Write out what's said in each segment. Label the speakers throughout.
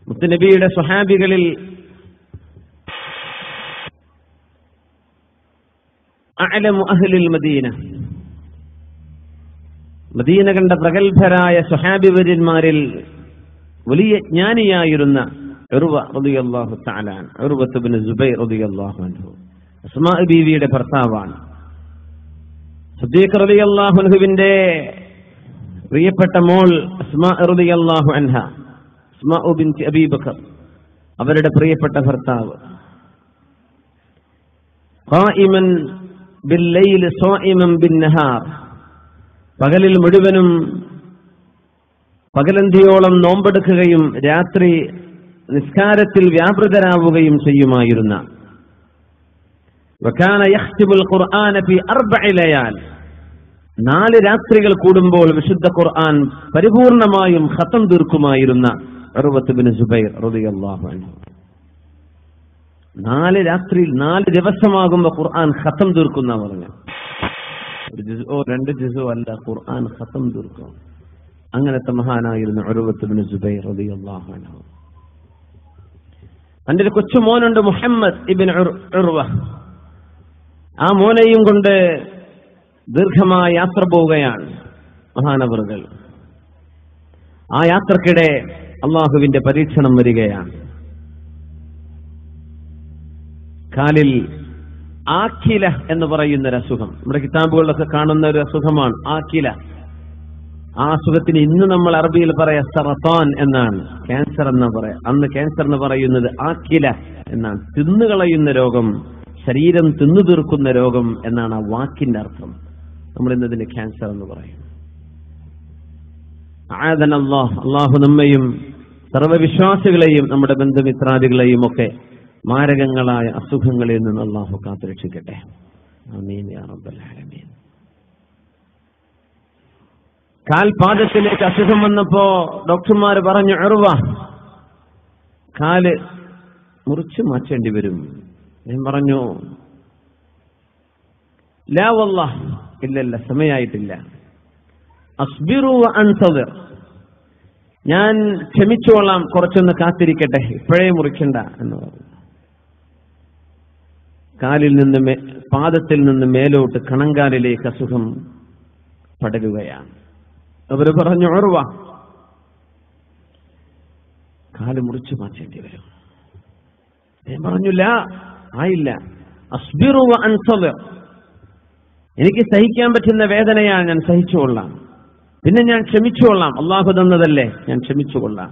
Speaker 1: മുത്തുനബിയുടെ സ്വഹാബികളിൽ അഅലമു അഹ്ലിൽ Medina Medina കണ്ട പ്രഗത്ഭരായ സ്വഹാബിവര്യന്മാരിൽ വലിയ ജ്ഞാനിയായിരുന്ന ഉറുവ റളിയല്ലാഹു തആലാൻ ഉറുവത്ത് ബിൻ സുബൈർ റളിയല്ലാഹു അൻഹു അസ്മാ ബീവിയുടെ ഭർത്താവാണ് സദ്ദീഖ് റളിയല്ലാഹു അൻഹുവിന്റെ പ്രിയപ്പെട്ട മോൾ അസ്മാ റളിയല്ലാഹു അൻഹ അസ്മാ ബിൻതി അബീ ബക്കർ അവരുടെ പ്രിയപ്പെട്ട ഭർത്താവ് ഖായിമൻ ബില്ലൈൽ സ്വായിമൻ ബിന്നഹാർ പകലിൽ മുഴുവനും പകലന്തിയോളം നോമ്പെടുക്കുകയും രാത്രി നിസ്കാരത്തിൽ വ്യാപൃതരാവുകയും ചെയ്യുമായിരുന്ന വക്കാന യഹ്തിബുൽ ഖുർആന ഫി അർബഇ ലയാൽ നാല് രാത്രികൾ കൂടുമ്പോൾ വിശുദ്ധ ഖുർആൻ പരിപൂർണമായും ഖത്തം തീർക്കുമായിരുന്ന ഉർവത്ത് ബിൻ സുബൈർ റളിയല്ലാഹു അൻഹു നാല് രാത്രി നാല് ദിവസമാകുമ്പോൾ ഖുർആൻ ഖത്തം തീർക്കുന്ന പറഞ്ഞു ഒരു ജുസോ രണ്ട് ജുസോ അല്ല ഖുർആൻ ഖത്തം തീർക്കും അങ്ങനത്തെ മഹാനായിരുന്നു ഉർവത്ത് ബിൻ സുബൈർ റളിയല്ലാഹു അൻഹു എൻ്റെ ഒരു കൊച്ചു മോനുണ്ട് മുഹമ്മദ് ഇബിൻ ഉർവ ആ മോനെയും കൊണ്ട് ദീർഘമായ യാത്ര പോവുകയാണ് മഹാനവറുകൾ ആ യാത്രക്കിടെ അള്ളാഹുവിന്റെ പരീക്ഷണം വരികയാണ് കാലിൽ ആക്കില എന്ന് പറയുന്ന ഒരു അസുഖം നമ്മുടെ കിതാബുകളിലൊക്കെ കാണുന്ന ഒരു അസുഖമാണ് ആക്കില ആ അസുഖത്തിന് ഇന്ന് നമ്മൾ അറബിയിൽ പറയാ സറത്താൻ എന്നാണ് ക്യാൻസർ എന്ന് പറയാ അന്ന് ക്യാൻസർ എന്ന് പറയുന്നത് ആക്കില എന്നാണ് തിന്നുകളയുന്ന രോഗം ശരീരം തിന്നു തീർക്കുന്ന രോഗം എന്നാണ് ആ വാക്കിന്റെ അർത്ഥം നമ്മൾ ഇന്നതിന് ക്യാൻസർ എന്ന് പറയും ആദൻ അള്ളാഹ് അള്ളാഹു നമ്മയും സർവവിശ്വാസികളെയും നമ്മുടെ ബന്ധുമിത്രാദികളെയും ഒക്കെ മാരകങ്ങളായ അസുഖങ്ങളിൽ നിന്ന് അള്ളാഹു കാത്തുരക്ഷിക്കട്ടെ ആമീൻ യാ റബ്ബൽ ആലമീൻ കാൽപാദത്തിലേക്ക് അസുഖം വന്നപ്പോ ഡോക്ടർമാർ പറഞ്ഞു എറുവ കാല് മുറിച്ചു മാറ്റേണ്ടി വരും ഞാൻ പറഞ്ഞു ലാ വല്ല ഇല്ലല്ല സമയായിട്ടില്ല അസ്ബിറു അൻസദർ ഞാൻ ക്ഷമിച്ചോളാം കുറച്ചൊന്ന് കാത്തിരിക്കട്ടെ ഇപ്പോഴേ മുറിക്കണ്ട എന്ന് പറഞ്ഞു കാലിൽ നിന്ന് മേ- പാദത്തിൽ നിന്ന് മേലോട്ട് കണങ്കാലിലേക്ക് അസുഖം പടരുകയാണ് അവര് പറഞ്ഞു ഓർവ കാല് മുറിച്ചു മാറ്റേണ്ടി വരും ഞാൻ പറഞ്ഞില്ല ആയില്ല അസ്ബിറു അൻസദർ എനിക്ക് സഹിക്കാൻ പറ്റുന്ന വേദനയാണ് ഞാൻ സഹിച്ചുകൊള്ളാം പിന്നെ ഞാൻ ക്ഷമിച്ചുകൊള്ളാം അള്ളാഹു തന്നതല്ലേ ഞാൻ ക്ഷമിച്ചുകൊള്ളാം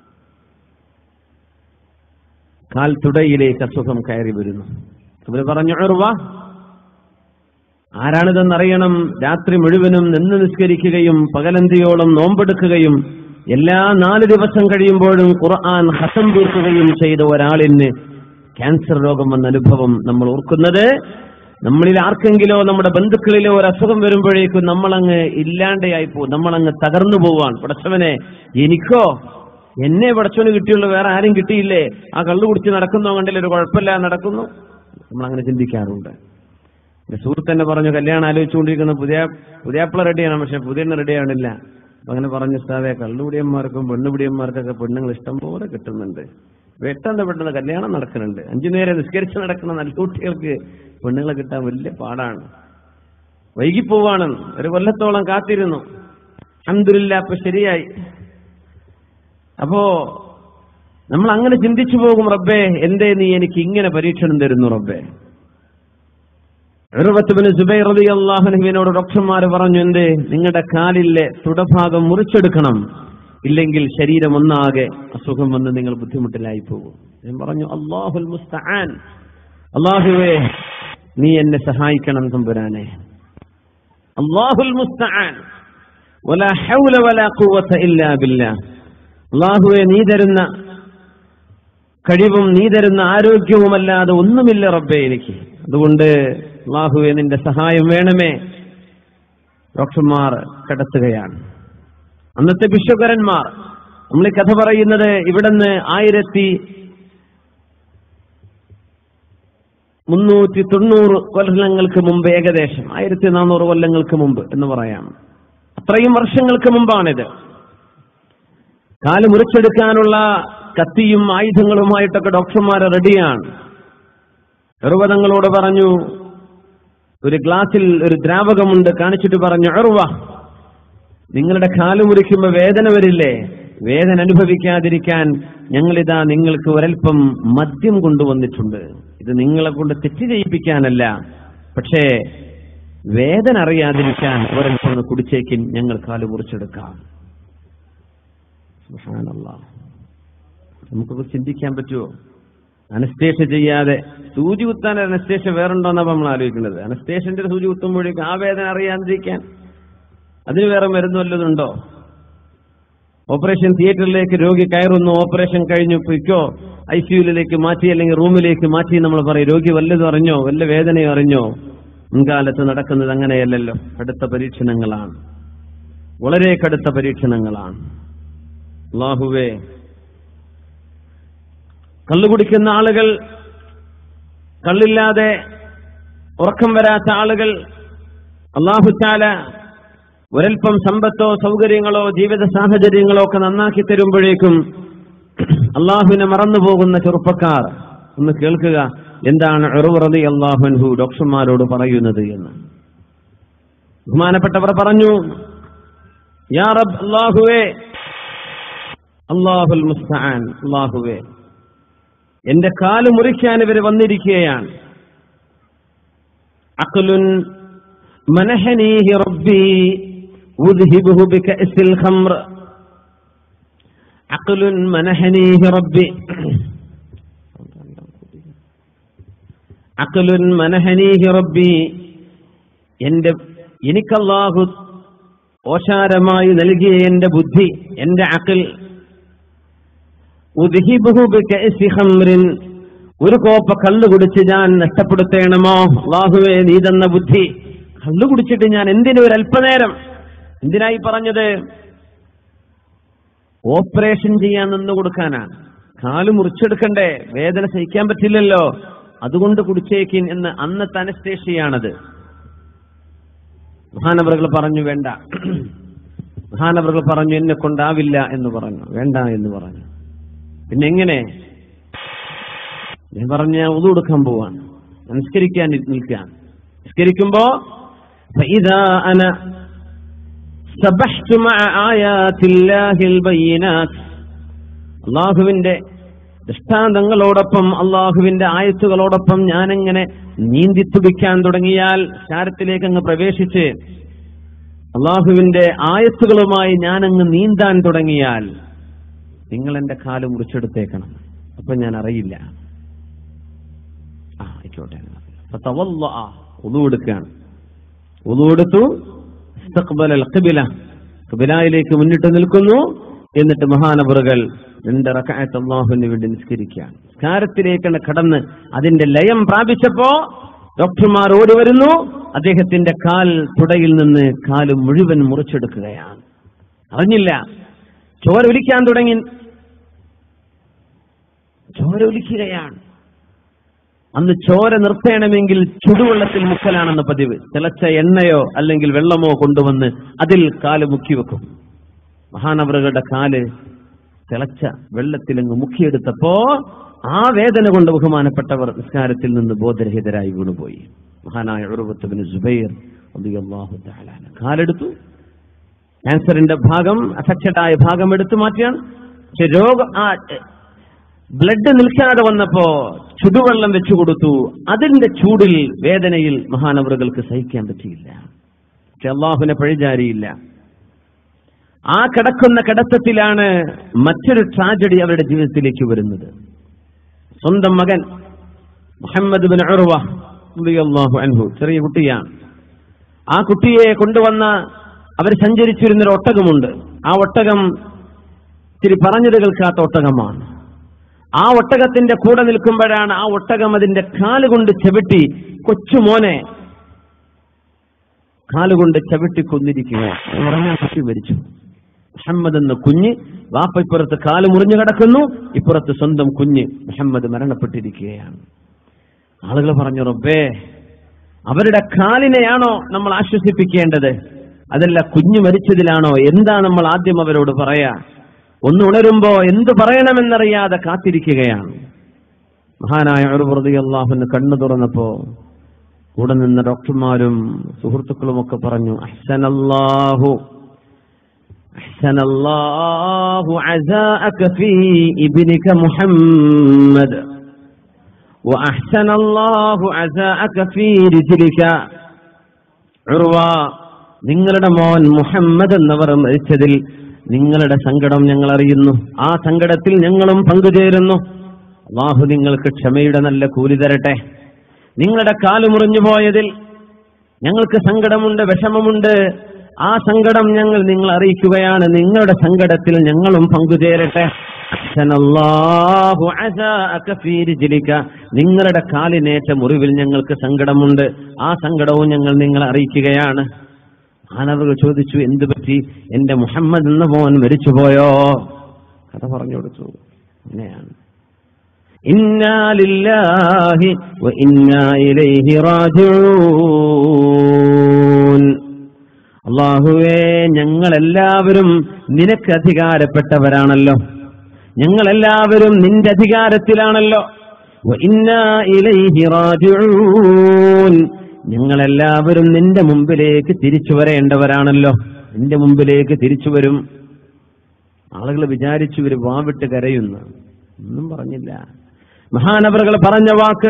Speaker 1: കാൽ തുടയിലേക്ക് അസുഖം കയറി വരുന്നു അവര് പറഞ്ഞു ഉർവ ആരാണിതെന്നറിയണം രാത്രി മുഴുവനും നിന്ന് നിസ്കരിക്കുകയും പകലന്തിയോളം നോമ്പെടുക്കുകയും എല്ലാ നാല് ദിവസം കഴിയുമ്പോഴും ഖുർആൻ ഹസം തീർക്കുകയും ചെയ്ത ഒരാളിന് ക്യാൻസർ രോഗം എന്ന അനുഭവം നമ്മൾ ഓർക്കുന്നത് നമ്മളിൽ ആർക്കെങ്കിലോ നമ്മുടെ ബന്ധുക്കളിലോ ഒരു അസുഖം വരുമ്പോഴേക്കും നമ്മളങ്ങ് ഇല്ലാണ്ടെയായി പോകും നമ്മളങ്ങ് തകർന്നു പോവാൻ പടച്ചവനെ എനിക്കോ എന്നെ പടച്ചവന് കിട്ടിയുള്ളൂ വേറെ ആരും കിട്ടിയില്ലേ ആ കള്ളു കുടിച്ച് നടക്കുന്നോ കണ്ടില്ല ഒരു കുഴപ്പമില്ല നടക്കുന്നു നമ്മൾ അങ്ങനെ ചിന്തിക്കാറുണ്ട് എന്റെ സുഹൃത്ത് തന്നെ പറഞ്ഞു കല്യാണം ആലോചിച്ചുകൊണ്ടിരിക്കുന്ന പുതിയ പുതിയാപ്പിള റെഡിയാണ് പക്ഷെ പുതിയ റെഡിയാണില്ല അപ്പൊ അങ്ങനെ പറഞ്ഞു സ്ഥാതെ കള്ളുപിടിയന്മാർക്കും പെണ്ണുപിടിയന്മാർക്കൊക്കെ പെണ്ണുങ്ങൾ ഇഷ്ടം പോലെ കിട്ടുന്നുണ്ട് പെട്ടെന്ന് പെട്ടെന്ന് കല്യാണം നടക്കുന്നുണ്ട് അഞ്ചു നേരം നിസ്കരിച്ച് നടക്കുന്ന നല്ല കുട്ടികൾക്ക് പെണ്ണുങ്ങളെ കിട്ടാൻ വലിയ പാടാണ് വൈകിപ്പോവാണ് ഒരു കൊല്ലത്തോളം കാത്തിരുന്നു അന്തുരില്ല അപ്പൊ ശരിയായി അപ്പോ നമ്മൾ അങ്ങനെ ചിന്തിച്ചു പോകും റബ്ബേ എന്തേ നീ എനിക്ക് ഇങ്ങനെ പരീക്ഷണം തരുന്നു റബ്ബേ ഉർവത്തുബിന് സുബൈർ റതി അള്ളാഹുനഹുവിനോട് ഡോക്ടർമാർ പറഞ്ഞു എന്തേ നിങ്ങളുടെ കാലിലെ തുടഭാഗം മുറിച്ചെടുക്കണം ഇല്ലെങ്കിൽ ശരീരം ഒന്നാകെ അസുഖം വന്ന് നിങ്ങൾ ബുദ്ധിമുട്ടിലായി പോകും ഞാൻ പറഞ്ഞു അള്ളാഹുൽ മുസ്തആൻ അള്ളാഹുവേ നീ എന്നെ സഹായിക്കണം തമ്പുരാനെ അള്ളാഹുൽ മുസ്തആൻ വലാ ഹൗല വലാ ഖുവത ഇല്ലാ ബില്ലാഹ് അള്ളാഹുവെ നീ തരുന്ന കഴിവും നീ തരുന്ന ആരോഗ്യവുമല്ലാതെ ഒന്നുമില്ല റബ്ബേ എനിക്ക് അതുകൊണ്ട് അള്ളാഹുവെ നിന്റെ സഹായം വേണമേ ഡോക്ടർമാർ കിടത്തുകയാണ് അന്നത്തെ വിശ്വകരന്മാർ നമ്മൾ ഈ കഥ പറയുന്നത് ഇവിടുന്ന് ആയിരത്തി മുന്നൂറ്റി തൊണ്ണൂറ് കൊല്ലങ്ങൾക്ക് മുമ്പ് ഏകദേശം ആയിരത്തി നാനൂറ് കൊല്ലങ്ങൾക്ക് മുമ്പ് എന്ന് പറയാം അത്രയും വർഷങ്ങൾക്ക് മുമ്പാണിത് കാല് മുറിച്ചെടുക്കാനുള്ള കത്തിയും ആയുധങ്ങളുമായിട്ടൊക്കെ ഡോക്ടർമാർ റെഡിയാണ് എറുവതങ്ങളോട് പറഞ്ഞു ഒരു ഗ്ലാസിൽ ഒരു ദ്രാവകമുണ്ട് കാണിച്ചിട്ട് പറഞ്ഞു എറുവ നിങ്ങളുടെ കാല് മുറിക്കുമ്പോൾ വേദന വരില്ലേ വേദന അനുഭവിക്കാതിരിക്കാൻ ഞങ്ങളിതാ നിങ്ങൾക്ക് ഒരൽപ്പം മദ്യം കൊണ്ടുവന്നിട്ടുണ്ട് ഇത് നിങ്ങളെ കൊണ്ട് തെറ്റ് ചെയ്യിപ്പിക്കാനല്ല പക്ഷേ വേദന അറിയാതിരിക്കാൻ ഒരൽപ്പം ഒന്ന് കുടിച്ചേക്കിൻ ഞങ്ങൾ കാല് മുറിച്ചെടുക്കാം സുബ്ഹാനല്ലാഹ്. നമുക്കൊക്കെ ചിന്തിക്കാൻ പറ്റുമോ അനസ്തേഷ ചെയ്യാതെ സൂചി കുത്താൻ അനസ്തേഷ വേറുണ്ടോന്നാ നമ്മൾ ആലോചിക്കുന്നത് അനസ്തേഷന്റെ സൂചി കുത്തുമ്പോഴേക്കും ആ വേദന അറിയാതിരിക്കാൻ അതിന് വേറെ മരുന്ന് വല്ലതുണ്ടോ ഓപ്പറേഷൻ തിയേറ്ററിലേക്ക് രോഗി കയറുന്നു ഓപ്പറേഷൻ കഴിഞ്ഞു പൊയ്ക്കോ ഐ സിയുലേക്ക് മാറ്റി അല്ലെങ്കിൽ റൂമിലേക്ക് മാറ്റി നമ്മൾ പറയും രോഗി വല്ലതും അറിഞ്ഞോ വല്ല വേദനയോ അറിഞ്ഞോ മുൻകാലത്ത് നടക്കുന്നത് അങ്ങനെയല്ലല്ലോ കടുത്ത പരീക്ഷണങ്ങളാണ് വളരെ കടുത്ത പരീക്ഷണങ്ങളാണ് അള്ളാഹുവേ കള്ളു കുടിക്കുന്ന ആളുകൾ കള്ളില്ലാതെ ഉറക്കം വരാത്ത ആളുകൾ അള്ളാഹുച്ചാല ഒരൽപ്പം സമ്പത്തോ സൗകര്യങ്ങളോ ജീവിത സാഹചര്യങ്ങളോ ഒക്കെ നന്നാക്കി തരുമ്പോഴേക്കും അള്ളാഹുവിനെ മറന്നുപോകുന്ന ചെറുപ്പക്കാർ ഒന്ന് കേൾക്കുക എന്താണ് എറുവറതി അള്ളാഹുൻഹു ഡോക്ടർമാരോട് പറയുന്നത് എന്ന് ബഹുമാനപ്പെട്ടവർ പറഞ്ഞു യാ റബ്ബ് അള്ളാഹുവേ അള്ളാഹുൽ മുസ്തആൻ അള്ളാഹുവേ എന്റെ കാല് മുറിക്കാൻ ഇവർ വന്നിരിക്കുകയാണ് അഖലുൻ മനഹനീഹി റബ്ബി ഉദ്ഹിബുഹു ബികഅസിൽ ഖംർ അഖലുൻ മനഹനീഹി റബ്ബി അഖലുൻ മനഹനീഹി റബ്ബി എന്റെ എനിക്കല്ലാഹു ഓശാരമായി നൽകിയ എന്റെ ബുദ്ധി എന്റെ അഖിൽ ഉദ്ഹിബുഹു ബികഅസി ഖംറിൻ ഒരു കോപ്പ കള്ളു കുടിച്ച് ഞാൻ നഷ്ടപ്പെടുത്തേണമോ അള്ളാഹുവേ നീ തന്ന ബുദ്ധി കള്ളു കുടിച്ചിട്ട് ഞാൻ എന്തിനു ഒരു അല്പനേരം എന്തിനായി പറഞ്ഞത് ഓപ്പറേഷൻ ചെയ്യാൻ നിന്ന് കൊടുക്കാനാണ് കാല് മുറിച്ചെടുക്കണ്ടേ വേദന സഹിക്കാൻ പറ്റില്ലല്ലോ അതുകൊണ്ട് കുടിച്ചേക്കിൻ എന്ന് അന്നത്തെ അനസ്തേഷ്യയാണത് മഹാനവറുകൾ പറഞ്ഞു വേണ്ട മഹാനവറുകൾ പറഞ്ഞു എന്നെ കൊണ്ടാവില്ല എന്ന് പറഞ്ഞു വേണ്ട എന്ന് പറഞ്ഞു പിന്നെ എങ്ങനെ ഞാൻ പറഞ്ഞ ഞാൻ ഉതു കൊടുക്കാൻ പോവാണ് നമസ്കരിക്കാൻ നിൽക്കാൻ നിസ്കരിക്കുമ്പോ فإذا أنا سبحت مع آيات الله البينات അള്ളാഹുവിന്റെ ദൃഷ്ടാന്തങ്ങളോടൊപ്പം അള്ളാഹുവിന്റെ ആയത്തുകളോടൊപ്പം ഞാനെങ്ങനെ നീന്തിത്തുടിക്കാൻ തുടങ്ങിയാൽ ശാരത്തിലേക്ക് അങ്ങ് പ്രവേശിച്ച് അള്ളാഹുവിന്റെ ആയത്തുകളുമായി ഞാനങ്ങ് നീന്താൻ തുടങ്ങിയാൽ നിങ്ങൾ എന്റെ കാല് മുറിച്ചെടുത്തേക്കണം അപ്പൊ ഞാൻ അറിയില്ല ആ ആയിക്കോട്ടെ ഉതു എടുക്കുകയാണ് ഉതു എടുത്തു ഖിബിലയിലേക്ക് മുന്നിട്ട് നിൽക്കുന്നു എന്നിട്ട് മഹാനവറുകൾ രണ്ട് റക്കായത്ത് അള്ളാഹുവിന് വേണ്ടി നിസ്കരിക്കുകയാണ് സ്കാരത്തിലേക്കാണ് കടന്ന് അതിന്റെ ലയം പ്രാപിച്ചപ്പോ ഡോക്ടർമാർ ഓടി വരുന്നു അദ്ദേഹത്തിന്റെ കാൽ തുടയിൽ നിന്ന് കാല് മുഴുവൻ മുറിച്ചെടുക്കുകയാണ് അറിഞ്ഞില്ല ചോര ഒലിക്കാൻ തുടങ്ങി ചോര ഒലിക്കുകയാണ് അന്ന് ചോര നിർത്തേണമെങ്കിൽ ചുടുവെള്ളത്തിൽ മുക്കലാണെന്ന് പതിവ് തിളച്ച എണ്ണയോ അല്ലെങ്കിൽ വെള്ളമോ കൊണ്ടുവന്ന് അതിൽ കാല് മുക്കിവെക്കും മഹാനവറുകളുടെ കാല് തിളച്ച വെള്ളത്തിലങ്ങ് മുക്കിയെടുത്തപ്പോ ആ വേദന കൊണ്ട് ബഹുമാനപ്പെട്ടവർ നിസ്കാരത്തിൽ നിന്ന് ബോധരഹിതരായി വീണുപോയി മഹാനായ ഉറവത്തുബിന് ജുബൈർ റളിയല്ലാഹു തആല അൻഹു. കാലെടുത്തു ക്യാൻസറിന്റെ ഭാഗം അഫക്റ്റഡ് ആയ ഭാഗം എടുത്തു മാറ്റിയാണ് പക്ഷെ രോഗം ആ ബ്ലഡ് നിൽക്കാതെ വന്നപ്പോ ചുടുവെള്ളം വെച്ചു കൊടുത്തു അതിന്റെ ചൂടിൽ വേദനയിൽ മഹാനവറുകൾക്ക് സഹിക്കാൻ പറ്റിയില്ല പക്ഷെ അള്ളാഹുവിനെ പഴിചാരിയില്ല ആ കിടക്കുന്ന കിടത്തത്തിലാണ് മറ്റൊരു ട്രാജഡി അവരുടെ ജീവിതത്തിലേക്ക് വരുന്നത് സ്വന്തം മകൻ മുഹമ്മദ് ബിൻ ഉർവ റളിയല്ലാഹു അൻഹു ചെറിയ കുട്ടിയാണ് ആ കുട്ടിയെ കൊണ്ടുവന്ന അവർ സഞ്ചരിച്ചിരുന്നൊരു ഒട്ടകമുണ്ട് ആ ഒട്ടകം ഇത്തിരി പറഞ്ഞത് കേൾക്കാത്ത ഒട്ടകമാണ് ആ ഒട്ടകത്തിന്റെ കൂടെ നിൽക്കുമ്പോഴാണ് ആ ഒട്ടകം അതിന്റെ കാലുകൊണ്ട് ചവിട്ടി കൊച്ചുമോനെ കാലുകൊണ്ട് ചവിട്ടി കൊന്നിരിക്കുക ഉറങ്ങാൻ കുട്ടി മരിച്ചു മുഹമ്മദ് എന്ന കുഞ്ഞ് വാപ്പ ഇപ്പുറത്ത് കാല് മുറിഞ്ഞു കിടക്കുന്നു ഇപ്പുറത്ത് സ്വന്തം കുഞ്ഞ് മുഹമ്മദ് മരണപ്പെട്ടിരിക്കുകയാണ് ആളുകൾ പറഞ്ഞു റബ്ബേ അവരുടെ കാലിനെയാണോ നമ്മൾ ആശ്വസിപ്പിക്കേണ്ടത് അതല്ല കുഞ്ഞു മരിച്ചതിലാണോ എന്താ നമ്മൾ ആദ്യം അവരോട് പറയാ ഒന്ന് ഉണരുമ്പോ എന്തു പറയണമെന്നറിയാതെ കാത്തിരിക്കുകയാണ് മഹാനായ ഒരു പ്രതി അള്ളാഹുന് കണ്ണു തുറന്നപ്പോ കൂടെ നിന്ന ഡോക്ടർമാരും സുഹൃത്തുക്കളും ഒക്കെ പറഞ്ഞു അഹ്സനല്ലാഹു അഹ്സനല്ലാഹു അസാഅക ഫീ ഇബ്നിക മുഹമ്മദ് وأحسن الله عزاءك في رجلك ഉർവ നിങ്ങളുടെ മോൻ മുഹമ്മദ് എന്നവർ മരിച്ചതിൽ നിങ്ങളുടെ സങ്കടം ഞങ്ങൾ അറിയുന്നു ആ സങ്കടത്തിൽ ഞങ്ങളും പങ്കുചേരുന്നു അള്ളാഹു നിങ്ങൾക്ക് ക്ഷമയുടെ നല്ല കൂലി തരട്ടെ നിങ്ങളുടെ കാല് മുറിഞ്ഞു പോയതിൽ ഞങ്ങൾക്ക് സങ്കടമുണ്ട് വിഷമമുണ്ട് ആ സങ്കടം ഞങ്ങൾ നിങ്ങൾ അറിയിക്കുകയാണ് നിങ്ങളുടെ സങ്കടത്തിൽ ഞങ്ങളും പങ്കുചേരട്ടെ അഹ്സനല്ലാഹു അസാഅക ഫീ റിജ്ലിക. നിങ്ങളുടെ കാലിനേറ്റ മുറിവിൽ ഞങ്ങൾക്ക് സങ്കടമുണ്ട് ആ സങ്കടവും ഞങ്ങൾ നിങ്ങളെ അറിയിക്കുകയാണ് മാനവകൾ ചോദിച്ചു എന്തു പറ്റി എന്റെ മുഹമ്മദ് എന്ന മോൻ മരിച്ചുപോയോ കഥ പറഞ്ഞു കൊടുത്തു അങ്ങനെയാണ് ഇന്നാ ലില്ലാഹി വ ഇന്നാ ഇലൈഹി റാജിഊൻ അള്ളാഹുവേ ഞങ്ങളെല്ലാവരും നിനക്ക് അധികാരപ്പെട്ടവരാണല്ലോ ഞങ്ങളെല്ലാവരും നിന്റെ അധികാരത്തിലാണല്ലോ വ ഇന്നാ ഇലൈഹി റാജിഊൻ ഞങ്ങളെല്ലാവരും നിന്റെ മുമ്പിലേക്ക് തിരിച്ചു വരേണ്ടവരാണല്ലോ നിന്റെ മുമ്പിലേക്ക് തിരിച്ചു വരും ആളുകൾ വിചാരിച്ചു ഇവര് വാവിട്ട് കരയുന്നു ഒന്നും പറഞ്ഞില്ല മഹാനവറുകൾ പറഞ്ഞ വാക്ക്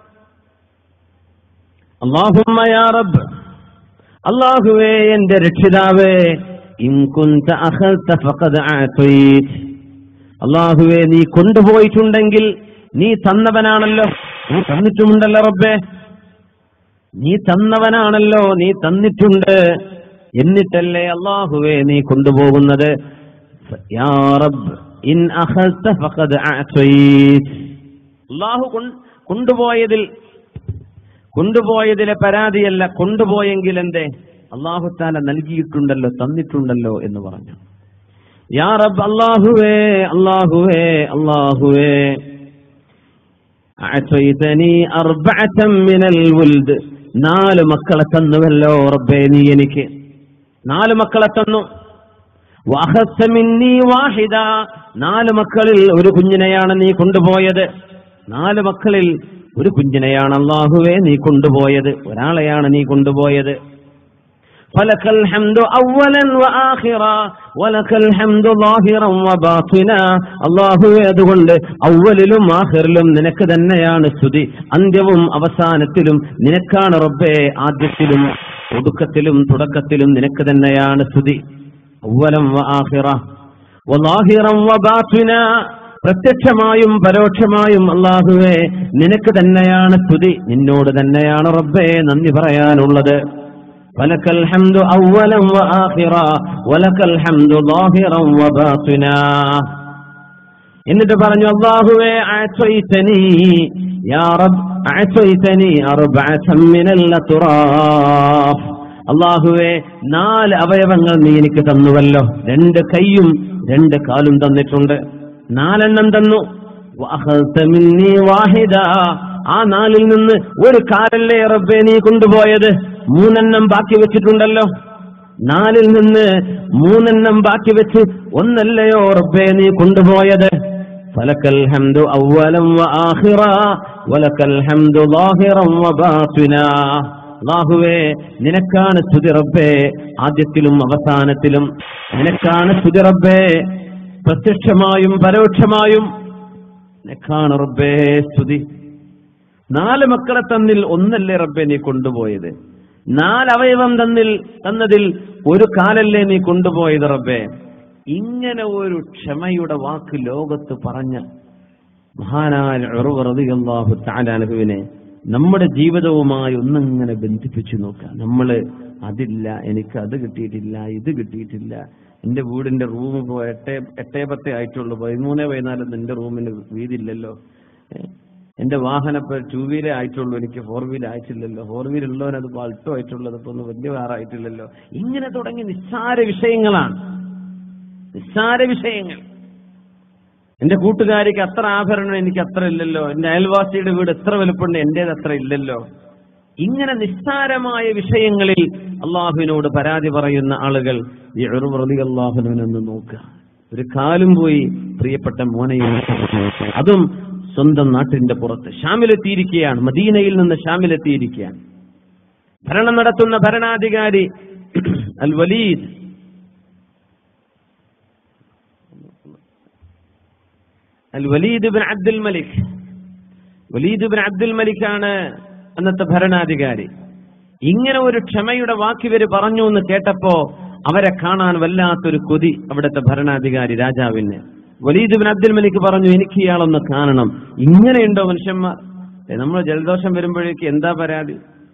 Speaker 1: അള്ളാഹുമ്മ യാ റബ്ബ് അള്ളാഹുവേ എന്റെ രക്ഷിതാവേ ഇൻ കുന്ത അഖൽത ഫഖദ് ആതീത് അള്ളാഹുവേ നീ കൊണ്ടുപോയിട്ടുണ്ടെങ്കിൽ നീ തന്നവനാണല്ലോ നീ തന്നിട്ടുമുണ്ടല്ലോ റബ്ബേ നീ തന്നവനാണല്ലോ നീ തന്നിട്ടുണ്ട് എന്നിട്ടല്ലേ അള്ളാഹുവേ നീ കൊണ്ടുപോകുന്നത് യാ റബ്ബ് ഇൻ അഖൽത ഫഖദ് ആതീത് അള്ളാഹു കൊൺ- കൊണ്ടുപോയതിൽ കൊണ്ടുപോയതിലെ പരാതിയല്ല കൊണ്ടുപോയെങ്കിൽ എന്തേ അള്ളാഹുത്താല നൽകിയിട്ടുണ്ടല്ലോ തന്നിട്ടുണ്ടല്ലോ എന്ന് പറഞ്ഞു യാ റബ്ബ് അള്ളാഹുവേ അള്ളാഹുവേ അള്ളാഹുവേ അഅതൈതനി അർബഅതൻ മിനൽ വുൽദ് നാല് മക്കളെ തന്നുവല്ലോ റബ്ബേ നീ എനിക്ക് നാല് മക്കളെ തന്നു വഅഖദ്ത മിന്നി വാഹിദ നാല് മക്കളിൽ ഒരു കുഞ്ഞിനെയാണ് നീ കൊണ്ടുപോയത് നാല് മക്കളിൽ ഒരു കുഞ്ഞിനെയാണ് അള്ളാഹുവേ നീ കൊണ്ടുപോയത് ഒരാളെയാണ് നീ കൊണ്ടുപോയത് فلك الحمد أولا وآخرا ولك الحمد ظاهرا وباطنا അള്ളാഹു അതുകൊണ്ട് അവലിലും ആഹിറിലും നിനക്ക് തന്നെയാണ് സ്തുതി അന്ത്യവും അവസാനത്തിലും നിനക്കാണ് റബ്ബേ ആദ്യത്തിലും ഒടുക്കത്തിലും തുടക്കത്തിലും നിനക്ക് തന്നെയാണ് സ്തുതി അവലം ആഹിറ വലാഹിറം വബാത്തിന പ്രത്യക്ഷമായും പരോക്ഷമായും അള്ളാഹുവേ നിനക്ക് തന്നെയാണ് സ്തുതി നിന്നോട് തന്നെയാണ് റബ്ബേ നന്ദി പറയാനുള്ളത് فلك الحمد أولا وآخرا ولك الحمد ظاهرا وباطنا എന്നിട്ട് പറഞ്ഞു അള്ളാഹുവേ അഅതൈതനി യാ റബ്ബ് അഅതൈതനി അർബഅതൻ മിനൽ അത്റാഫ് അള്ളാഹുവേ നാല് അവയവങ്ങൾ നീ എനിക്ക് തന്നുവല്ലോ രണ്ട് കൈയും രണ്ട് കാലും തന്നിട്ടുണ്ട് നാലെണ്ണം തന്നു വഅഖൽത മിന്നി വാഹിദ ആ നാലിൽ നിന്ന് ഒരു കാലല്ലേ റബ്ബേ നീ കൊണ്ടുപോയത് മൂന്നെണ്ണം ബാക്കി വെച്ചിട്ടുണ്ടല്ലോ നാലിൽ നിന്ന് മൂന്നെണ്ണം ബാക്കി വെച്ച് ഒന്നല്ലയോ റബ്ബേ നീ കൊണ്ടുപോയത് ഫലക്കൽ ഹംദു അവലം വആഖിറ വലക്കൽ ഹംദു ളാഹിറൻ വബാത്തിനാ അല്ലാഹുവേ നിനക്കാണ് സ്തുതി റബ്ബേ ആദ്യത്തിലും അവസാനത്തിലും നിനക്കാണ് സ്തുതി റബ്ബേ പ്രത്യക്ഷമായും പരോക്ഷമായും നിനക്കാണ് റബ്ബേ സ്തുതി നാല് മക്കളെ തന്നിൽ ഒന്നല്ലേ റബ്ബെ നീ കൊണ്ടുപോയത് നാലവയവം തന്നിൽ തന്നതിൽ ഒരു കാലല്ലേ നീ കൊണ്ടുപോയത് റബ്ബെ ഇങ്ങനെ ഒരു ക്ഷമയുടെ വാക്ക് ലോകത്ത് പറഞ്ഞ മഹാനായ ഉറവറിയാഹു താലാനുഹുവിനെ നമ്മുടെ ജീവിതവുമായി ഒന്നിങ്ങനെ ബന്ധിപ്പിച്ചു നോക്കാം നമ്മള് അതില്ല എനിക്ക് അത് കിട്ടിയിട്ടില്ല ഇത് കിട്ടിയിട്ടില്ല എന്റെ വീടിന്റെ റൂം ഇപ്പോ എട്ടേ എട്ടേ പത്തേ ആയിട്ടുള്ളൂ പതിമൂന്നേ പതിനാലും എന്റെ റൂമിന് വീതില്ലല്ലോ ഏ? എന്റെ വാഹനം ഇപ്പൊ ടൂ വീലേ ആയിട്ടുള്ളൂ എനിക്ക് ഫോർ വീൽ ആയിട്ടില്ലല്ലോ ഫോർ വീൽ ഉള്ളവനത് ഇപ്പൊ അൾട്ടോ ആയിട്ടുള്ളത് ഇപ്പൊ ഒന്ന് വലിയ കാറായിട്ടില്ലല്ലോ ഇങ്ങനെ തുടങ്ങി നിസ്സാര വിഷയങ്ങളാണ് നിസ്സാര വിഷയങ്ങൾ എന്റെ കൂട്ടുകാരിക്ക് അത്ര ആഭരണം എനിക്ക് അത്ര ഇല്ലല്ലോ എന്റെ അയൽവാസിയുടെ വീട് എത്ര വലുപ്പമുണ്ട് എന്റേത് അത്ര ഇല്ലല്ലോ ഇങ്ങനെ നിസ്സാരമായ വിഷയങ്ങളിൽ അള്ളാഹുവിനോട് പരാതി പറയുന്ന ആളുകൾ ഈ അള്ളാഹുവിനൊന്ന് നോക്കുക ഒരു കാലും പോയി പ്രിയപ്പെട്ട മോനെയും അതും സ്വന്തം നാട്ടിന്റെ പുറത്ത് ഷാമിലെത്തിയിരിക്കുകയാണ് മദീനയിൽ നിന്ന് ഷാമിലെത്തിയിരിക്കുകയാണ് ഭരണം നടത്തുന്ന ഭരണാധികാരി Al Walid Al Walid bin Abdul Malik Walid bin Abdul മലിക്കാണ് അന്നത്തെ ഭരണാധികാരി ഇങ്ങനെ ഒരു ക്ഷമയുടെ വാക്കിവര് പറഞ്ഞു എന്ന് കേട്ടപ്പോ അവരെ കാണാൻ വല്ലാത്തൊരു കൊതി അവിടുത്തെ ഭരണാധികാരി രാജാവിന് വലീദ് ബിൻ അബ്ദുൽ മലിക് പറഞ്ഞു എനിക്ക് ഇയാളൊന്ന് കാണണം ഇങ്ങനെയുണ്ടോ മനുഷ്യന്മാർ ഏ, നമ്മൾ ജലദോഷം വരുമ്പോഴേക്കും എന്താ പരാതി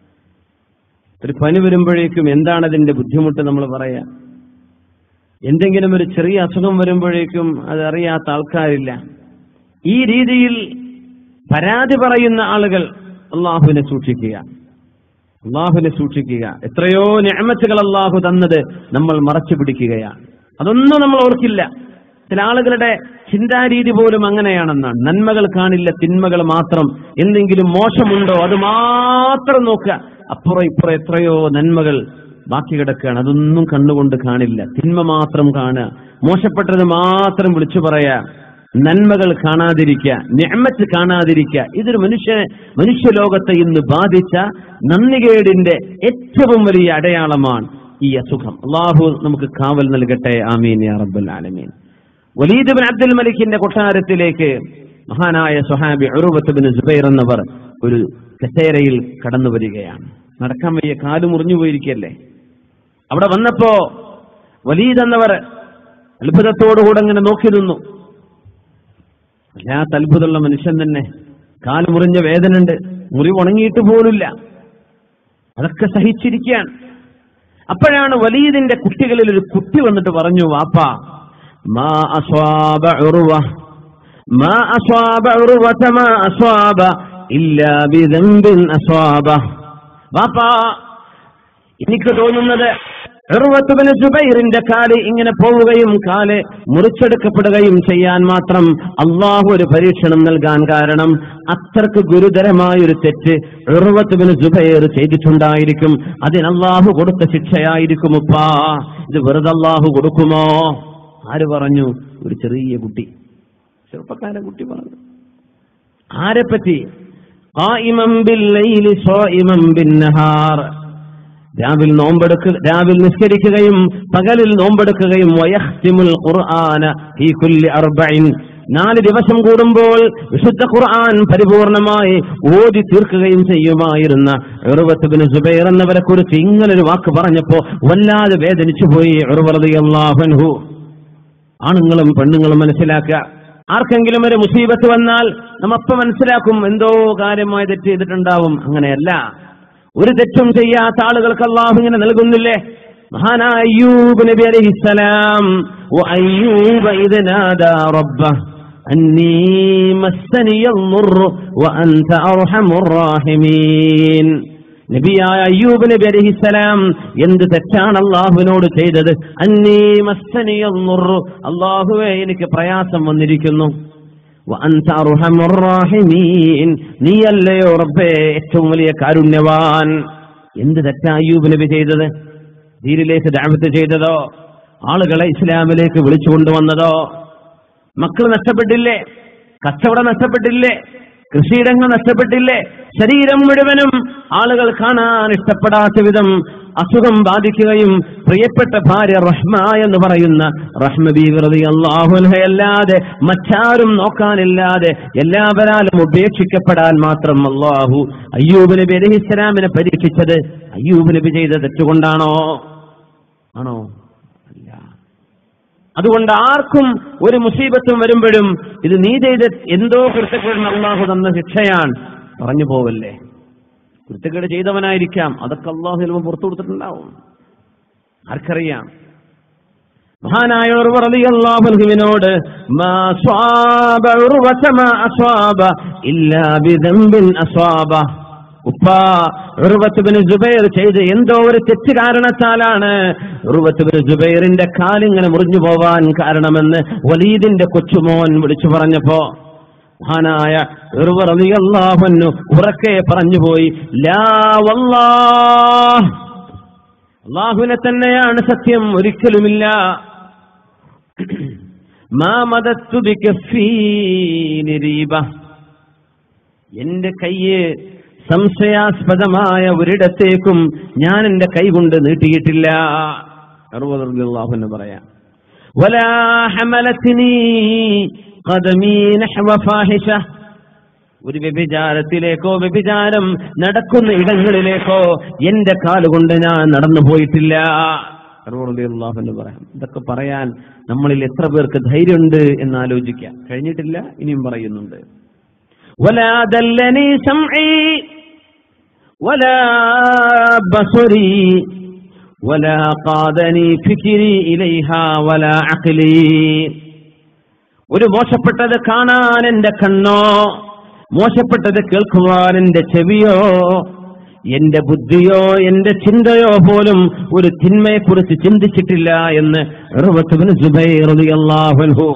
Speaker 1: ഒരു പനി വരുമ്പോഴേക്കും എന്താണ് അതിന്റെ ബുദ്ധിമുട്ട് നമ്മൾ പറയാ എന്തെങ്കിലും ഒരു ചെറിയ അസുഖം വരുമ്പോഴേക്കും അത് അറിയാത്ത ആൾക്കാരില്ല ഈ രീതിയിൽ പരാതി പറയുന്ന ആളുകൾ അള്ളാഹുവിനെ സൂക്ഷിക്കുക അള്ളാഹുവിനെ സൂക്ഷിക്കുക എത്രയോ ഞാമത്തുകൾ അള്ളാഹു തന്നത് നമ്മൾ മറച്ചു പിടിക്കുകയാണ് അതൊന്നും നമ്മൾ ഓർക്കില്ല ചില ആളുകളുടെ ചിന്താരീതി പോലും അങ്ങനെയാണെന്നാണ് നന്മകൾ കാണില്ല തിന്മകൾ മാത്രം എന്തെങ്കിലും മോശമുണ്ടോ അത് മാത്രം നോക്കുക അപ്പുറം ഇപ്പുറം എത്രയോ നന്മകൾ ബാക്കി കിടക്കുകയാണ് അതൊന്നും കണ്ണുകൊണ്ട് കാണില്ല തിന്മ മാത്രം കാണുക മോശപ്പെട്ടത് മാത്രം വിളിച്ചു പറയാ നന്മകൾ കാണാതിരിക്കുക ഞമ്മത്ത് കാണാതിരിക്കുക ഇതൊരു മനുഷ്യ മനുഷ്യലോകത്തെ ഇന്ന് ബാധിച്ച നന്ദികേടിന്റെ ഏറ്റവും വലിയ അടയാളമാണ് ഈ അസുഖം അള്ളാഹു നമുക്ക് കാവൽ നൽകട്ടെ ആമീൻ യാ റബ്ബൽ ആലമീൻ വലീദ് ബിൻ അബ്ദുൽ മലിക്കിന്റെ കൊട്ടാരത്തിലേക്ക് മഹാനായ സുഹാബി ഉറുവത്ത് ബിൻ സുബൈർ എന്നവർ ഒരു കസേരയിൽ കടന്നു വരികയാണ് നടക്കാൻ വയ്യ കാല് മുറിഞ്ഞു പോയിരിക്കല്ലേ അവിടെ വന്നപ്പോ വലീദ് എന്നവർ അത്ഭുതത്തോടുകൂടെ അങ്ങനെ നോക്കി നിന്നു വല്ലാത്ത അത്ഭുതമുള്ള മനുഷ്യൻ തന്നെ കാല് മുറിഞ്ഞ വേദനയുണ്ട് മുറിവ് ഉണങ്ങിയിട്ട് പോലില്ല അതൊക്കെ സഹിച്ചിരിക്കുകയാണ് അപ്പോഴാണ് വലീദിന്റെ കുട്ടികളിൽ ഒരു കുട്ടി വന്നിട്ട് പറഞ്ഞു വാപ്പ മാ അസ്വാബ ഉറുവ മാ അസ്വാബ ഉറുവത മാ അസ്വാബ ഇല്ലാ ബിദംബിൻ അസ്വാബ വാപ്പ എനിക്ക് തോന്നുന്നത് ഉറുവത്തുബിന് സുബൈറിന്റെ കാല് ഇങ്ങനെ പോവുകയും കാല് മുറിച്ചെടുക്കപ്പെടുകയും ചെയ്യാൻ മാത്രം അള്ളാഹു ഒരു പരീക്ഷണം നൽകാൻ കാരണം അത്രക്ക് ഗുരുതരമായ ഒരു തെറ്റ് ഉറുവത്തുബിന് സുബൈർ ചെയ്തിട്ടുണ്ടായിരിക്കും അതിന് അള്ളാഹു കൊടുത്ത ശിക്ഷയായിരിക്കും ഉപ്പാ ഇത് വെറുതെ അള്ളാഹു കൊടുക്കുമോ ആര് പറഞ്ഞു ഒരു ചെറിയ കുട്ടി ചെറുപ്പക്കാരെ കുട്ടി പറഞ്ഞു ആരെപ്പറ്റി ഖായിമൻ ബില്ലൈലി സ്വായിമൻ ബിന്നഹാർ രാവിൽ നോമ്പെടുക്കുക രാവിൽ നിസ്കരിക്കുകയും പകലിൽ നോമ്പെടുക്കുകയും വയഹ്തിമുൽ ഖുർആന ഫീ കുല്ലി അർബഇൻ നാല് ദിവസം കൂടുമ്പോൾ വിശുദ്ധ ഖുർആൻ പരിപൂർണമായി ഓതി തീർക്കുകയും ചെയ്യുമായിരുന്ന ഉറുവത്തുബിന് സുബൈർ എന്നവരെ കുറിച്ച് ഇങ്ങനൊരു വാക്ക് പറഞ്ഞപ്പോ വല്ലാതെ വേദനിച്ചു പോയി ഉറുവറിയാഹു ആണുങ്ങളും പെണ്ണുങ്ങളും മനസ്സിലാക്കുക ആർക്കെങ്കിലും ഒരു മുസീബത്ത് വന്നാൽ നമ്മപ്പ മനസ്സിലാക്കും എന്തോ കാര്യമായ തെറ്റ് ചെയ്തിട്ടുണ്ടാവും അങ്ങനെയല്ല ഒരു തെറ്റും ചെയ്യാത്ത ആളുകൾക്ക് അള്ളാഹു ഇങ്ങനെ നൽകുന്നില്ലേ മഹാനായ അയ്യൂബ് നബി അലൈഹിസ്സലാം وأيوب إذ نادى ربه أني مسني الضر وأنت أرحم الراحمين നബിയായ അയ്യൂബ് നബി അലഹിസലാം എന്ത് തെറ്റാണ് അള്ളാഹുവിനോട് ചെയ്തത് അന്നീ മസ്സനിയുറു അള്ളാഹുവെ എനിക്ക് പ്രയാസം വന്നിരിക്കുന്നു വഅൻത അർഹമുർ റാഹിമീൻ. നീയല്ലയോ റബ്ബേ ഏറ്റവും വലിയ കാരുണ്യവാൻ എന്ത് തെറ്റാ അയ്യൂബ് നബി ചെയ്തത് ദീനിലേക്ക് ദാവത്ത് ചെയ്തതോ ആളുകളെ ഇസ്ലാമിലേക്ക് വിളിച്ചു കൊണ്ടുവന്നതോ മക്കൾ നഷ്ടപ്പെട്ടില്ലേ കച്ചവടം നഷ്ടപ്പെട്ടില്ലേ കൃഷിയിടങ്ങൾ നഷ്ടപ്പെട്ടില്ലേ ശരീരം മുഴുവനും ആളുകൾ കാണാൻ ഇഷ്ടപ്പെടാത്ത വിധം അസുഖം ബാധിക്കുകയും പ്രിയപ്പെട്ട ഭാര്യ റഹ്മ എന്ന് പറയുന്ന റഹ്മബീവൃതി അള്ളാഹുലഹയല്ലാതെ മറ്റാരും നോക്കാനില്ലാതെ എല്ലാവരാലും ഉപേക്ഷിക്കപ്പെടാൻ മാത്രം അള്ളാഹു അയ്യൂബ് നബി അലഹി ഇസ്ലാമിനെ പരീക്ഷിച്ചത് അയ്യൂബ് നബി ചെയ്ത തെറ്റുകൊണ്ടാണോ ആണോ അല്ല അതുകൊണ്ട് ആർക്കും ഒരു മുസീബത്തും വരുമ്പോഴും ഇത് നീ ചെയ്ത എന്തോ കൃത്യക്കേടിന് അള്ളാഹു തന്ന ശിക്ഷയാണ് പറഞ്ഞു പോവല്ലേ കൃത്യക്കേട് ചെയ്തവനായിരിക്കാം അതൊക്കെ അള്ളാഹു ചിലപ്പോൾ പുറത്തു കൊടുത്തിട്ടുണ്ടാവും ആർക്കറിയാം മഹാനായ അള്ളാഹുവിനോട് ഉപ്പ ഉറുവത്തുബിന് ജുബൈർ ചെയ്ത് എന്തോ ഒരു തെറ്റ് കാരണത്താലാണ് ഉറുവത്തുബിന് ജുബൈറിന്റെ കാലിങ്ങനെ മുറിഞ്ഞു പോവാൻ കാരണമെന്ന് വലീദിന്റെ കൊച്ചുമോൻ വിളിച്ചു പറഞ്ഞപ്പോ മഹാനായ ഉറുവറിയാഹുന്നു ഉറക്കെ പറഞ്ഞുപോയി ലാ വല്ലാഹ് അള്ളാഹുവിനെ തന്നെയാണ് സത്യം ഒരിക്കലുമില്ല മാ മദത്തു ബികഫീ നിരീബ എന്റെ കയ്യ് സംശയാസ്പദമായ ഒരിടത്തേക്കും ഞാൻ എന്റെ കൈ കൊണ്ട് നീട്ടിയിട്ടില്ല അറുപത് പറയാം ولا حملتني قدمي نحو فاحشة ഒരു വ്യഭിചാരത്തിലേക്കോ വ്യഭിചാരം നടക്കുന്ന ഇടങ്ങളിലേക്കോ എന്റെ കാലുകൊണ്ട് ഞാൻ നടന്നു പോയിട്ടില്ല അള്ളാഹുന്ന് പറയാം ഇതൊക്കെ പറയാൻ നമ്മളിൽ എത്ര പേർക്ക് ധൈര്യമുണ്ട് എന്ന് ആലോചിക്കാം കഴിഞ്ഞിട്ടില്ല ഇനിയും പറയുന്നുണ്ട് ولا دلني سمعي ولا بصري ولا قادني فكري إليها ولا عقلي ഒരു മോശപ്പെട്ടത് കാണാൻ എന്റെ കണ്ണോ മോശപ്പെട്ടത് കേൾക്കുവാൻ എന്റെ ചെവിയോ എന്റെ ബുദ്ധിയോ എന്റെ ചിന്തയോ പോലും ഒരു തിന്മയെക്കുറിച്ച് ചിന്തിച്ചിട്ടില്ല എന്ന് ഉർവത്തുബ്നു സുബൈർ റളിയല്ലാഹു അൻഹു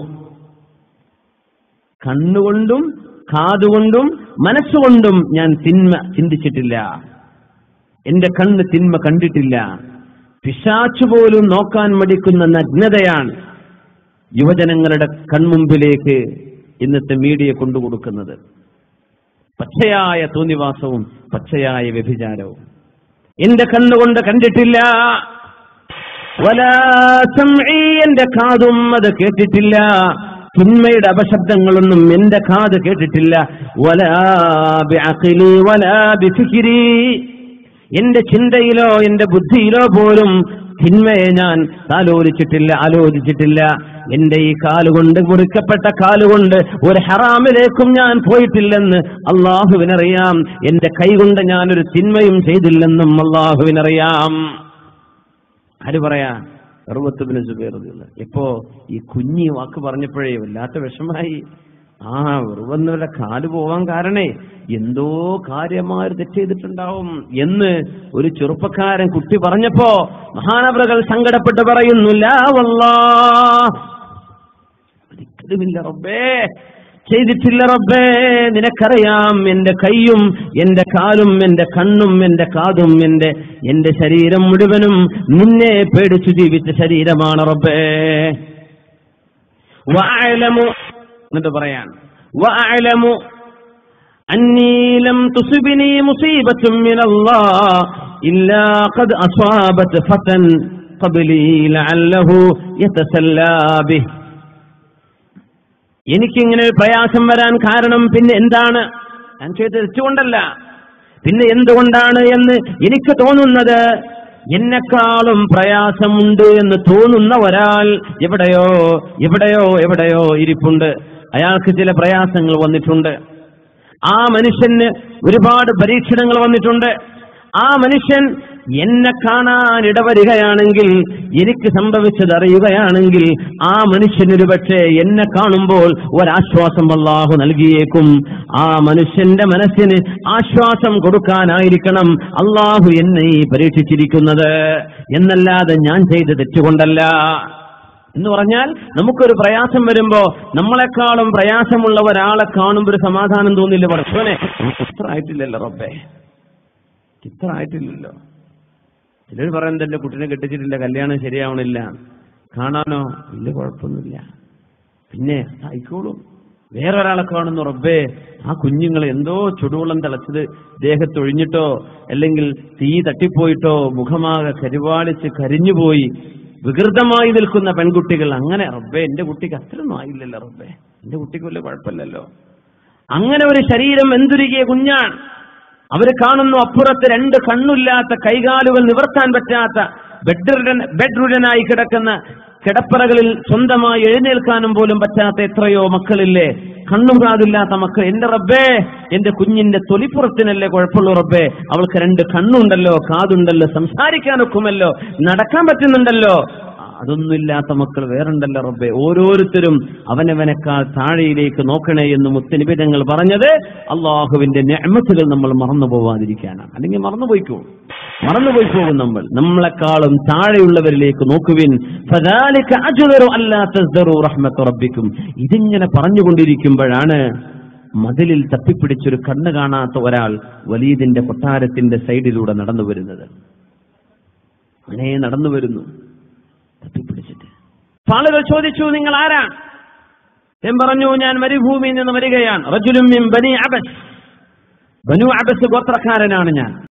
Speaker 1: കണ്ണുകൊണ്ടും കാതുകൊണ്ടും മനസ്സുകൊണ്ടും ഞാൻ തിന്മ ചിന്തിച്ചിട്ടില്ല എന്റെ കണ്ണ് തിന്മ കണ്ടിട്ടില്ല പിശാച്ചു പോലും നോക്കാൻ മടിക്കുന്ന നഗ്നതയാണ് യുവജനങ്ങളുടെ കൺമുമ്പിലേക്ക് ഇന്നത്തെ മീഡിയ കൊണ്ടുകൊടുക്കുന്നത് പച്ചയായ തോന്നിവാസവും പച്ചയായ വ്യഭിചാരവും എന്റെ കണ്ണുകൊണ്ട് കണ്ടിട്ടില്ല വലാ സംഈ എന്റെ കാതും അത് കേട്ടിട്ടില്ല തിന്മയുടെ അപശബ്ദങ്ങളൊന്നും എന്റെ കാത് കേട്ടിട്ടില്ല വലാ ബിഅഖ്ലി വലാ ബിഫിക്രി എന്റെ ചിന്തയിലോ എന്റെ ബുദ്ധിയിലോ പോലും തിന്മയെ ഞാൻ ആലോചിച്ചിട്ടില്ല ആലോചിച്ചിട്ടില്ല എന്റെ ഈ കാലുകൊണ്ട് മുറിക്കപ്പെട്ട കാലുകൊണ്ട് ഒരു ഹറാമിലേക്കും ഞാൻ പോയിട്ടില്ലെന്ന് അള്ളാഹുവിനറിയാം എന്റെ കൈകൊണ്ട് ഞാൻ ഒരു തിന്മയും ചെയ്തില്ലെന്നും അള്ളാഹുവിനറിയാം ആര് പറയാ അറുപത്തുബിന് സുബേറുള്ള ഇപ്പോ ഈ കുഞ്ഞി വാക്ക് പറഞ്ഞപ്പോഴേ വല്ലാത്ത വിഷമായി ആ വെറുവെന്നവരുടെ കാല് പോവാൻ കാരണേ എന്തോ കാര്യമായ തെറ്റ് ചെയ്തിട്ടുണ്ടാവും എന്ന് ഒരു ചെറുപ്പക്കാരൻ കുട്ടി പറഞ്ഞപ്പോ മഹാനവറുകൾ സങ്കടപ്പെട്ട് പറയുന്നു ലാ വല്ലാ ഒരിക്കലുമില്ല റബ്ബേ ചെയ്തിട്ടില്ല റബ്ബേ നിനക്കറിയാം എന്റെ കൈയും എന്റെ കാലും എന്റെ കണ്ണും എന്റെ കാതും എന്റെ എന്റെ ശരീരം മുഴുവനും നിന്നെ പേടിച്ചു ജീവിച്ച ശരീരമാണ് റബ്ബേ വഅലമു എന്നിട്ട് പറയാൻ വഅലമു أني لم تصبني مصيبة من الله إلا قد أصابت فتى قبلي لعله يتسلى به എനിക്കിങ്ങനെ ഒരു പ്രയാസം വരാൻ കാരണം പിന്നെ എന്താണ് ഞാൻ ചെയ്ത് തെറ്റുകൊണ്ടല്ല പിന്നെ എന്തുകൊണ്ടാണ് എന്ന് എനിക്ക് തോന്നുന്നത് എന്നെക്കാളും പ്രയാസമുണ്ട് എന്ന് തോന്നുന്ന ഒരാൾ എവിടെയോ എവിടെയോ എവിടെയോ ഇരിപ്പുണ്ട് അയാൾക്ക് ചില പ്രയാസങ്ങൾ വന്നിട്ടുണ്ട് ആ മനുഷ്യന് ഒരുപാട് പരീക്ഷണങ്ങൾ വന്നിട്ടുണ്ട് ആ മനുഷ്യൻ എന്നെ കാണാൻ ഇടവരികയാണെങ്കിൽ എനിക്ക് സംഭവിച്ചത് അറിയുകയാണെങ്കിൽ ആ മനുഷ്യനൊരു പക്ഷേ എന്നെ കാണുമ്പോൾ ഒരാശ്വാസം അള്ളാഹു നൽകിയേക്കും ആ മനുഷ്യന്റെ മനസ്സിന് ആശ്വാസം കൊടുക്കാനായിരിക്കണം അള്ളാഹു എന്നെ ഈ പരീക്ഷിച്ചിരിക്കുന്നത് എന്നല്ലാതെ ഞാൻ ചെയ്ത് തെറ്റുകൊണ്ടല്ല എന്ന് പറഞ്ഞാൽ നമുക്കൊരു പ്രയാസം വരുമ്പോ നമ്മളെക്കാളും പ്രയാസമുള്ള ഒരാളെ കാണുമ്പോൾ ഒരു സമാധാനം തോന്നില്ല പഠിച്ചോനെ നമുക്ക് ഇത്ര ആയിട്ടില്ലല്ലോ റബ്ബേ ഇത്ര ആയിട്ടില്ലല്ലോ ചിലർ പറയുന്നത് എന്റെ കുട്ടിനെ കെട്ടിച്ചിട്ടില്ല കല്യാണം ശരിയാവണില്ല കാണാനോ വലിയ കുഴപ്പമൊന്നുമില്ല പിന്നെ ആയിക്കോളും വേറൊരാളെ കാണുന്നു റബ്ബേ ആ കുഞ്ഞുങ്ങൾ എന്തോ ചുടുവെള്ളം തിളച്ചത് ദേഹത്തൊഴിഞ്ഞിട്ടോ അല്ലെങ്കിൽ തീ തട്ടിപ്പോയിട്ടോ മുഖമാകെ കരിവാളിച്ച് കരിഞ്ഞുപോയി വികൃതമായി നിൽക്കുന്ന പെൺകുട്ടികൾ അങ്ങനെ റബ്ബേ എന്റെ കുട്ടിക്ക് അത്രയൊന്നും ആയില്ലല്ലോ റബ്ബേ എന്റെ കുട്ടിക്ക് വലിയ കുഴപ്പമില്ലല്ലോ അങ്ങനെ ഒരു ശരീരം എന്തുരുകിയ കുഞ്ഞാണ് അവര് കാണുന്നു അപ്പുറത്ത് രണ്ട് കണ്ണുമില്ലാത്ത കൈകാലുകൾ നിവർത്താൻ പറ്റാത്ത ബെഡ് ബെഡ്രുടനായി കിടക്കുന്ന കിടപ്പറകളിൽ സ്വന്തമായി എഴുന്നേൽക്കാനും പോലും പറ്റാത്ത എത്രയോ മക്കളില്ലേ കണ്ണും കാതില്ലാത്ത മക്കൾ എന്റെ റബ്ബേ എന്റെ കുഞ്ഞിന്റെ തൊലിപ്പുറത്തിനല്ലേ കുഴപ്പമുള്ളൂ റബ്ബേ അവൾക്ക് രണ്ട് കണ്ണുണ്ടല്ലോ കാതുണ്ടല്ലോ സംസാരിക്കാനൊക്കുമല്ലോ നടക്കാൻ പറ്റുന്നുണ്ടല്ലോ അതൊന്നുമില്ലാത്ത മക്കൾ വേറുണ്ടല്ലോ റബ്ബെ ഓരോരുത്തരും അവനവനേക്കാൾ താഴെയിലേക്ക് നോക്കണേ എന്ന് മുത്തനിബിതങ്ങൾ പറഞ്ഞത് അള്ളാഹുവിന്റെ നെഹമത്തുകൾ നമ്മൾ മറന്നു പോവാതിരിക്കാനാണ് അല്ലെങ്കിൽ മറന്നുപോയിക്കോ മറന്നുപോയി പോകും നമ്മൾ നമ്മളെക്കാളും താഴെയുള്ളവരിലേക്ക് നോക്കുവിൻ ഫദാലിക അജ്ദറു അല്ലാ തസ്ദറു റഹ്മത്ത് റബ്ബിക്കും ഇതിങ്ങനെ പറഞ്ഞുകൊണ്ടിരിക്കുമ്പോഴാണ് മതിലിൽ തപ്പിപ്പിടിച്ചൊരു കണ്ണ് കാണാത്ത ഒരാൾ വലീദിന്റെ കൊട്ടാരത്തിന്റെ സൈഡിലൂടെ നടന്നു വരുന്നത് അങ്ങനെ നടന്നു വരുന്നു തപ്പിപ്പിടിച്ചിട്ട് അപ്പൊ ആളുകൾ ചോദിച്ചു നിങ്ങൾ ആരാ ഞാൻ പറഞ്ഞു ഞാൻ മരുഭൂമിയിൽ നിന്ന് വരികയാണ് റജുലും മിൻ ബനി അബസ് ബനു അബസ് ഗോത്രക്കാരനാണ് ഞാൻ